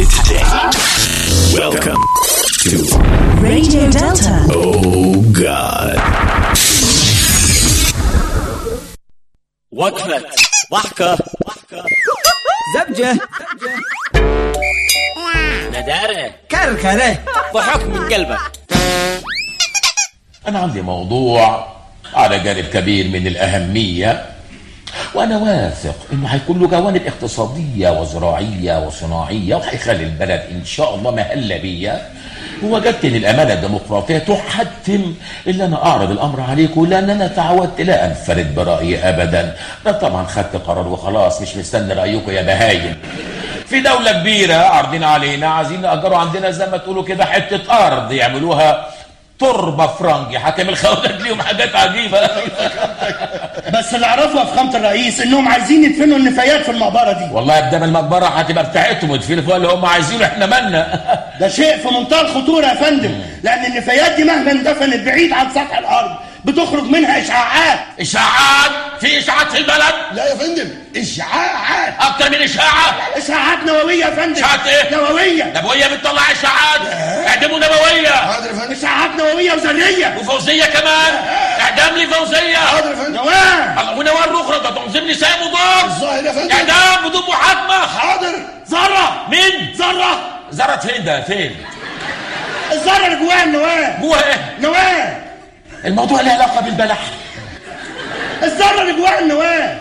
It's today. Welcome to Radio Delta. Oh God. وقفة ضحكة زبجة ندارة كركرة ضحك من قلبك أنا عندي موضوع على جانب كبير من الأهمية وأنا واثق إنه هيكون له جوانب اقتصادية وزراعية وصناعية وهيخلي البلد إن شاء الله مهلة بيا ووجدت إن الأمانة الديمقراطية تحتم إن أنا أعرض الأمر عليكم لأن أنا تعودت لا أنفرد برأيي أبدا أنا طبعا خدت قرار وخلاص مش مستني رأيكم يا بهايم في دولة كبيرة عارضين علينا عايزين نأجروا عندنا زي ما تقولوا كده حتة أرض يعملوها تربة فرنجي حاكم الخواجات ليهم حاجات عجيبة بس اللي اعرفه يا فخامه الرئيس انهم عايزين يدفنوا النفايات في المقبره دي والله ابدا المقبرة هتبقى بتاعتهم وتفيلوا فيها اللي هم عايزينه احنا مالنا ده شيء في منتهى الخطوره يا فندم لان النفايات دي مهما اندفنت بعيد عن سطح الارض بتخرج منها اشعاعات اشاعات في اشاعات في البلد لا يا فندم اشعاعات اكتر من اشاعة اشعاعات نوويه يا فندم إشاعات إيه؟ نوويه نبوية بتطلع اشاعات اعدموا نبوية حاضر يا فندم اشعاعات نوويه وذريه وفوزية كمان اعدام لي فوزية حاضر يا فندم نواه الله ونوار اخرى ده تنظيم نساء مضاد الظاهر يا فندم اعدام بدون محاكمة حاضر ذره مين ذره زرت فين ده فين الذره اللي جواها النواه جوه ايه نواه الموضوع له علاقة بالبلح الذره اللي جواها النواه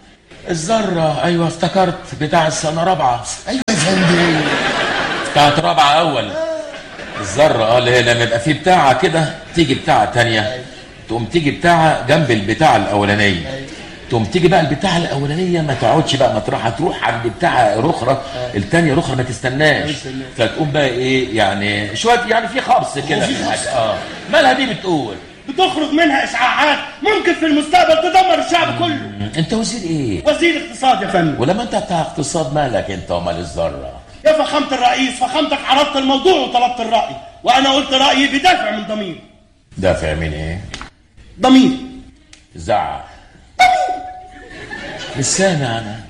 الذرة ايوه افتكرت بتاع السنة رابعة ايوه يا فندم بتاعت رابعة أول الذرة اه اللي هي لما يبقى في بتاعة كده تيجي بتاعة تانية تقوم تيجي بتاعة جنب البتاعة الأولانية تقوم تيجي بقى البتاعة الأولانية ما تقعدش بقى مطرحها تروح عند بتاعة رخرة التانية رخرة ما تستناش فتقوم بقى إيه يعني شوية يعني في خبص كده في الحاجة اه مالها دي بتقول بتخرج منها اشعاعات ممكن في المستقبل تدمر الشعب كله أنت وزير إيه؟ وزير اقتصاد يا فندم ولما أنت بتاع اقتصاد مالك أنت ومال الذرة؟ يا فخامة الرئيس فخامتك عرضت الموضوع وطلبت الرأي وأنا قلت رأيي بدافع من ضمير دافع من إيه؟ ضمير زعق مش سامع انا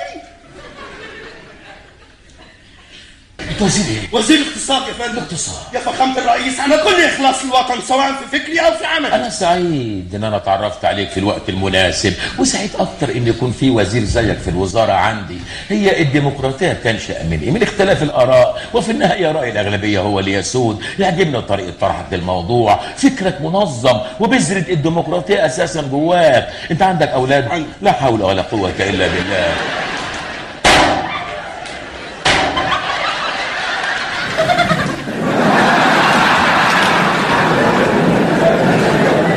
انت وزير ايه؟ وزير اقتصاد يا فندم اقتصاد. يا فخامة الرئيس أنا كل إخلاص للوطن سواء في فكري أو في عملي انا سعيد ان انا اتعرفت عليك في الوقت المناسب وسعيد اكتر ان يكون في وزير زيك في الوزاره عندي هي الديمقراطيه تنشا من ايه من اختلاف الاراء وفي النهايه راي الاغلبيه هو اللي يسود يعجبني طريقه طرحك للموضوع فكرك منظم وبذره الديمقراطيه اساسا جواك انت عندك اولاد عندي. لا حول ولا قوه الا بالله